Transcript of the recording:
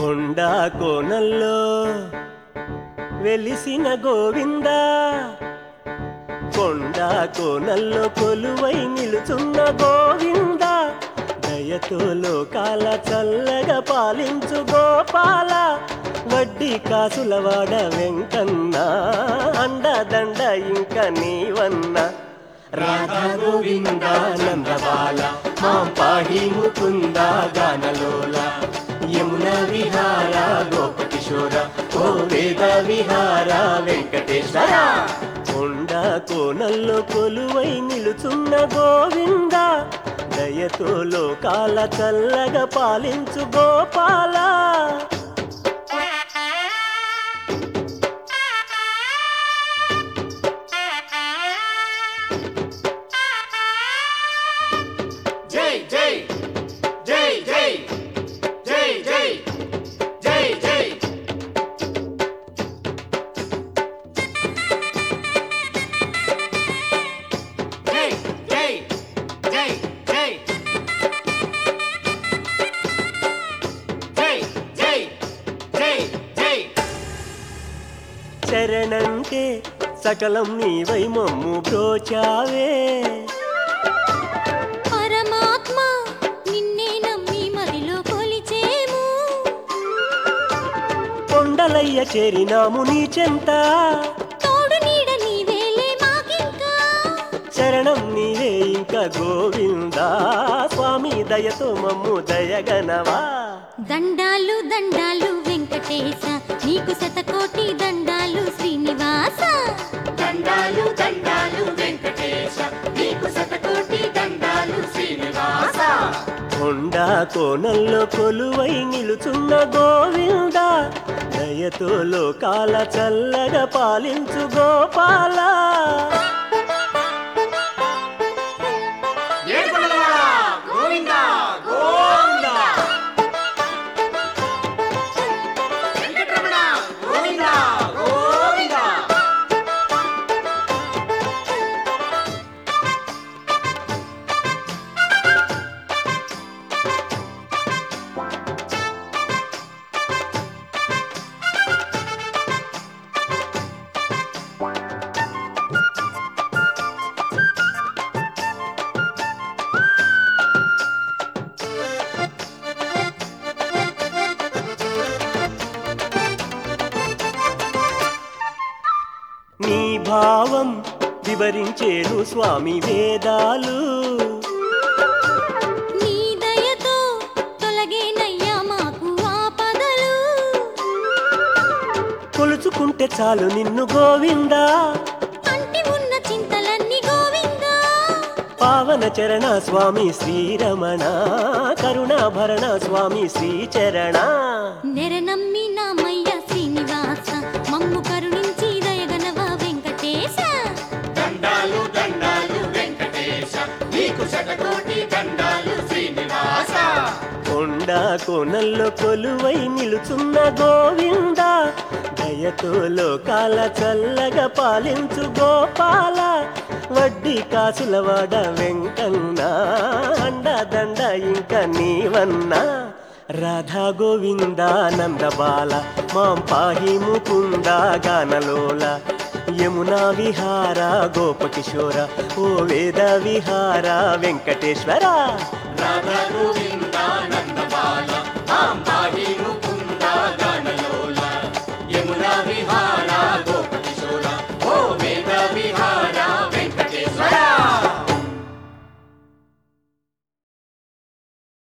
కొండ కోనల్లో వెలిసిన గోవింద కొండ కోనల్లో కొలువై నిలుచున్న గోవింద దయతో లోకాల చల్లగా పాలించు గోపాల వడ్డీ కాసులవాడ వెంకన్న అండదండ ఇంక నీవన్నా రాధా గోవింద నందబాల మాం పాహి ముకుంద గానలోల యమున విహార గోపకిశోర ఓ వేద విహార వెంకటేశ్వర కొండ కోనల్లో కొలువై నిలుచున్న గోవింద దయతో లోకాల చల్లగా పాలించు గోపాల జై జై జై జై జై జై జై జై జై జై జై జై జై జై జై జై శరణంటే సకలం నీవై మమ్ము బ్రోచావే పరమాత్మ నిన్నే నమ్మి మదిలో కొలిచేము కొండలయ్య చేరినాము నీ చెంత తోడు నీడ నీవేలే మాకింకా శరణం నీవే ఇంకా గోవిందా స్వామి దయతో మమ్ము దయగనవా దండాలు దండాలు వెంకటేశ నీకు శతకోటి దండాలు శ్రీనివాస దండాలు దండాలు వెంకటేశ నీకు శతకోటి దండాలు శ్రీనివాస కొండ కోనల్లో కొలువై నిలుచున్న గోవింద దయతో లోకాల చల్లగా పాలించు గోపాల ఏడుకొండలవాడా గోవింద గోవింద వెంకటరమణ గోవింద గోవింద నీ భావం వివరించేను స్వామి వేదాలు నీ దయతో తొలగేనయ్యా మాకు ఆపదలు కొలుచుకుంటే చాలు నిన్ను గోవిందా అంటి ఉన్న చింతలన్నీ గోవిందా పావన చరణ స్వామి శ్రీరమణ కరుణాభరణ స్వామి శ్రీచరణ నెరనమ్మి నామయ్య శ్రీనివాస మమ్ము కరుణించి దయగనవ వెంకటేశ దండాలు దండాలు వెంకటేశ నీకు శతకోటి దండాలు శ్రీనివాస కొండ కోనల్లో కొలువై నిలుచున్న గోవింద దయతో లోకాల చల్లగా పాలించు గోపాల వడ్డీ కాసులవాడ వెంకన్న అండదండ ఇంక నీవన్నా రాధా గోవింద నందబాల మాం పాహి ముకుంద గానలోల యమునా విహార గోపకిశోర ఓ వేద విహార వెంకటేశ్వర రాధా గోవింద నందబాల మాం